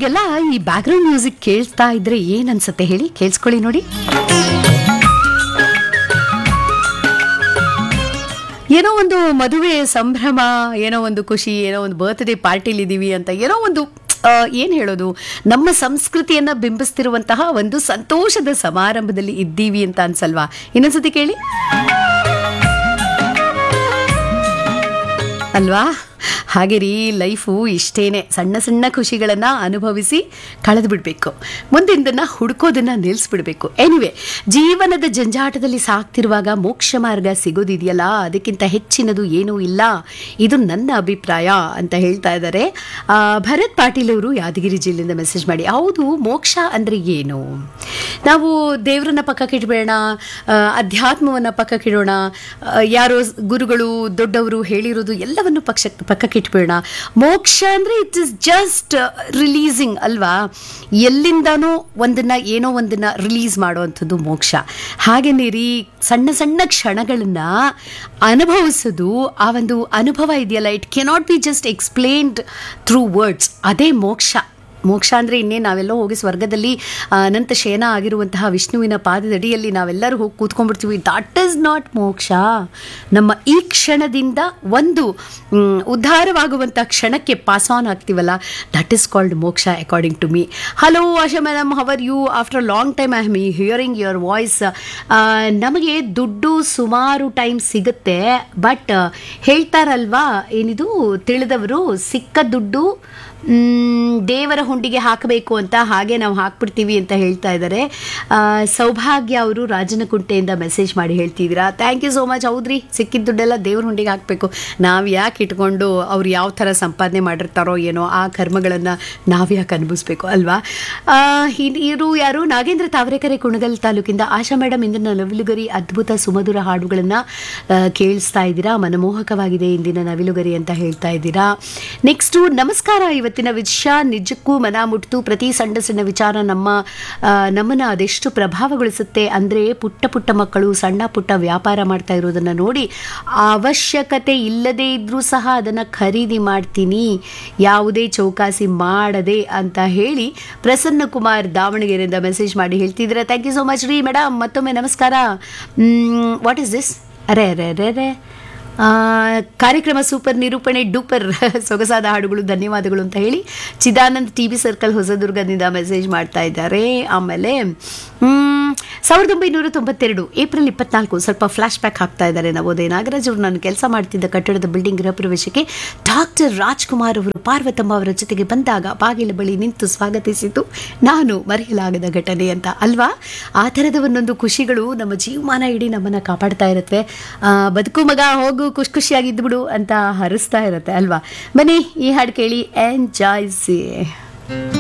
ನಿಮ್ಗೆಲ್ಲ ಈ background music ಕೇಳ್ತಾ ಇದ್ರೆ ಏನ್ ಅನ್ಸುತ್ತೆ ಹೇಳಿ ಕೇಳಿಸ್ಕೊಳ್ಳಿ ನೋಡಿ ಏನೋ ಒಂದು ಮದುವೆ ಸಂಭ್ರಮ ಏನೋ ಒಂದು ಖುಷಿ ಏನೋ ಒಂದು ಬರ್ತ್ಡೇ ಪಾರ್ಟಿಲಿ ಇದೀವಿ ಅಂತ ಏನೋ ಒಂದು ಆ, ಏನ್ ಹೇಳೋದು ನಮ್ಮ ಸಂಸ್ಕೃತಿಯನ್ನ ಬಿಂಬಿಸ್ತಿರುವಂತಹ ಒಂದು ಸಂತೋಷದ ಸಮಾರಂಭದಲ್ಲಿ ಇದ್ದೀವಿ ಅಂತ ಅನ್ಸಲ್ವಾ ಇನ್ನೊಂದ್ಸತಿ ಕೇಳಿ ಅಲ್ವಾ ಹಾಗೆ ರೀ ಲೈಫು ಇಷ್ಟೇನೆ ಸಣ್ಣ ಸಣ್ಣ ಖುಷಿಗಳನ್ನು ಅನುಭವಿಸಿ ಕಳೆದು ಬಿಡಬೇಕು ಮುಂದಿನ ಹುಡುಕೋದನ್ನ ನಿಲ್ಲಿಸ್ಬಿಡ್ಬೇಕು ಎನಿವೆ ಜೀವನದ ಜಂಜಾಟದಲ್ಲಿ ಸಾಕ್ತಿರುವಾಗ ಮೋಕ್ಷ ಮಾರ್ಗ ಸಿಗೋದಿದೆಯಲ್ಲ ಅದಕ್ಕಿಂತ ಹೆಚ್ಚಿನದು ಏನೂ ಇಲ್ಲ ಇದು ನನ್ನ ಅಭಿಪ್ರಾಯ ಅಂತ ಹೇಳ್ತಾ ಇದ್ದಾರೆ ಆ, ಭರತ್ ಪಾಟೀಲ್ ಅವರು ಯಾದಗಿರಿ ಜಿಲ್ಲೆಯಿಂದ ಮೆಸೇಜ್ ಮಾಡಿ ಹೌದು ಮೋಕ್ಷ ಅಂದರೆ ಏನು ನಾವು ದೇವರನ್ನ ಪಕ್ಕಕ್ಕೆ ಇಡಬೇಡ ಅಧ್ಯಾತ್ಮವನ್ನ ಪಕ್ಕಕ್ಕೆ ಇಡೋಣ ಆ, ಯಾರೋ ಸ್- ಗುರುಗಳು ದೊಡ್ಡವರು ಹೇಳಿರೋದು ಎಲ್ಲವನ್ನು ಪಕ್ಷ ಪಕ್ಕಕ್ಕೆ ಇಟ್ಬೇಡ ಮೋಕ್ಷ ಅಂದರೆ ಇಟ್ ಇಸ್ ಜಸ್ಟ್ ರಿಲೀಸಿಂಗ್ ಅಲ್ವಾ ಎಲ್ಲಿಂದನೂ ಒಂದನ್ನ ಏನೋ ಒಂದನ್ನ ರಿಲೀಸ್ ಮಾಡುವಂಥದ್ದು ಮೋಕ್ಷ ಹಾಗೇನೇ ರೀ ಸಣ್ಣ ಸಣ್ಣ ಕ್ಷಣಗಳನ್ನ ಅನುಭವಿಸೋದು ಆ ಒಂದು ಅನುಭವ ಇದೆಯಲ್ಲ it cannot be just explained through words ಅದೇ ಮೋಕ್ಷ ಮೋಕ್ಷ ಅಂದರೆ ಇನ್ನೇನು ನಾವೆಲ್ಲೋ ಹೋಗಿ ಸ್ವರ್ಗದಲ್ಲಿ ಆ, ಅನಂತ ಶಯನ ಆಗಿರುವಂತಹ ವಿಷ್ಣುವಿನ ಪಾದದಡಿಯಲ್ಲಿ ನಾವೆಲ್ಲರೂ ಹೋಗಿ ಕೂತ್ಕೊಂಡ್ಬಿಡ್ತೀವಿ ದಟ್ ಇಸ್ ನಾಟ್ ಮೋಕ್ಷ ನಮ್ಮ ಈ ಕ್ಷಣದಿಂದ ಒಂದು ಮ್, ಉದ್ಧಾರವಾಗುವಂಥ ಕ್ಷಣಕ್ಕೆ ಪಾಸ್ ಆನ್ ಆಗ್ತೀವಲ್ಲ that is called moksha according to me hello Asha madam how are you after long time I me hearing your voice ನಮಗೆ ದುಡ್ಡು ಸುಮಾರು ಟೈಮ್ ಸಿಗುತ್ತೆ ಬಟ್ ಹೇಳ್ತಾರಲ್ವಾ ಏನಿದು ತಿಳಿದವರು ಸಿಕ್ಕ ದುಡ್ಡು ಮ್, ದೇವರ ಹುಂಡಿಗೆ ಹಾಕಬೇಕು ಅಂತ ಹಾಗೆ ನಾವು ಹಾಕ್ಬಿಡ್ತೀವಿ ಅಂತ ಹೇಳ್ತಾ ಇದ್ದಾರೆ ಆ, ಸೌಭಾಗ್ಯ ಅವರು ರಾಜನಕುಂಟೆಯಿಂದ ಮೆಸೇಜ್ ಮಾಡಿ ಹೇಳ್ತಿದ್ದೀರಾ ಥ್ಯಾಂಕ್ ಯು ಸೋ ಮಚ್ ಹೌದ್ರಿ ಸಿಕ್ಕಿದ ದುಡ್ಡೆಲ್ಲ ದೇವ್ರ ಹುಂಡಿಗೆ ಹಾಕಬೇಕು ನಾವು ಯಾಕೆ ಇಟ್ಕೊಂಡು ಅವ್ರು ಯಾವ ಥರ ಸಂಪಾದನೆ ಮಾಡಿರ್ತಾರೋ ಏನೋ ಆ ಕರ್ಮಗಳನ್ನು ನಾವು ಯಾಕೆ ಅನುಭವಿಸ್ಬೇಕು ಅಲ್ವಾ ಆ, ಇನ್- ಇವರು ಯಾರು ನಾಗೇಂದ್ರ ತಾವರೆಕೆರೆ ಕುಣಗಲ್ ತಾಲೂಕಿಂದ ಆಶಾ ಮೇಡಮ್ ಇಂದಿನ ನವಿಲುಗರಿ ಅದ್ಭುತ ಸುಮಧುರ ಹಾಡುಗಳನ್ನು ಕೇಳಿಸ್ತಾ ಇದ್ದೀರಾ ಮನಮೋಹಕವಾಗಿದೆ ಇಂದಿನ ನವಿಲುಗರಿ ಅಂತ ಹೇಳ್ತಾ ಇದ್ದೀರಾ ನೆಕ್ಸ್ಟು ನಮಸ್ಕಾರ ಇವತ್ತಿನ ವಿಷಯ ನಿಜಕ್ಕೂ ಮನ ಮುಟ್ತು ಪ್ರತಿ ಸಣ್ಣ ಸಣ್ಣ ವಿಚಾರ ನಮ್ಮ ಆ, ನಮ್ಮನ್ನ ಅದೆಷ್ಟು ಪ್ರಭಾವಗೊಳಿಸುತ್ತೆ ಅಂದರೆ ಪುಟ್ಟ ಪುಟ್ಟ ಮಕ್ಕಳು ಸಣ್ಣ ಪುಟ್ಟ ವ್ಯಾಪಾರ ಮಾಡ್ತಾ ಇರೋದನ್ನು ನೋಡಿ ಅವಶ್ಯಕತೆ ಇಲ್ಲದೇ ಇದ್ರೂ ಸಹ ಅದನ್ನು ಖರೀದಿ ಮಾಡ್ತೀನಿ ಯಾವುದೇ ಚೌಕಾಸಿ ಮಾಡದೆ ಅಂತ ಹೇಳಿ ಪ್ರಸನ್ನ ಕುಮಾರ್ ದಾವಣಗೆರೆಯಿಂದ ಮೆಸೇಜ್ ಮಾಡಿ ಹೇಳ್ತಿದ್ರೆ ಥ್ಯಾಂಕ್ ಯು ಸೋ ಮಚ್ ರೀ ಮೇಡಮ್ ಮತ್ತೊಮ್ಮೆ ನಮಸ್ಕಾರ ವಾಟ್ ಇಸ್ ದಿಸ್ ಅರೆ ಅರೆ ಅರೆ ಅರೆ ಆ, ಕಾರ್ಯಕ್ರಮ ಸೂಪರ್ ನಿರೂಪಣೆ ಡೂಪರ್ ಸೊಗಸಾದ ಹಾಡುಗಳು ಧನ್ಯವಾದಗಳು ಅಂತ ಹೇಳಿ ಚಿದಾನಂದ್ ಟಿ ವಿ ಸರ್ಕಲ್ ಹೊಸದುರ್ಗದಿಂದ ಮೆಸೇಜ್ ಮಾಡ್ತಾ ಇದ್ದಾರೆ ಆಮೇಲೆ ಮ್, ಸಾವಿರದ ಒಂಬೈನೂರ ತೊಂಬತ್ತೆರಡು ಏಪ್ರಿಲ್ ಇಪ್ಪತ್ನಾಲ್ಕು ಸ್ವಲ್ಪ ಫ್ಲಾಶ್ ಬ್ಯಾಕ್ ಹಾಕ್ತಾ ಇದ್ದಾರೆ ನವೋದಯ ನಾಗರಾಜ್ ಅವರು ನಾನು ಕೆಲಸ ಮಾಡ್ತಿದ್ದ ಕಟ್ಟಡದ ಬಿಲ್ಡಿಂಗ್ ಗೃಹ ಪ್ರವೇಶಕ್ಕೆ ಡಾಕ್ಟರ್ ರಾಜ್ಕುಮಾರ್ ಅವರು ಪಾರ್ವತಮ್ಮ ಅವರ ಜೊತೆಗೆ ಬಂದಾಗ ಬಾಗಿಲ ಬಳಿ ನಿಂತು ಸ್ವಾಗತಿಸಿದ್ದು ನಾನು ಮರೆಯಲಾಗದ ಘಟನೆ ಅಂತ ಅಲ್ವಾ ಆ ಥರದ ಒಂದೊಂದು ಖುಷಿಗಳು ನಮ್ಮ ಜೀವಮಾನ ಇಡೀ ನಮ್ಮನ್ನು ಕಾಪಾಡ್ತಾ ಇರುತ್ತೆ ಆ, ಬದುಕು ಮಗ ಹೋಗು ಖುಷಿ ಖುಷಿಯಾಗಿದ್ದು ಬಿಡು ಅಂತ ಹರಿಸ್ತಾ ಇರುತ್ತೆ ಅಲ್ವಾ ಬನ್ನಿ ಈ ಹಾಡು ಕೇಳಿ ಎಂಜಾಯ್ಸಿ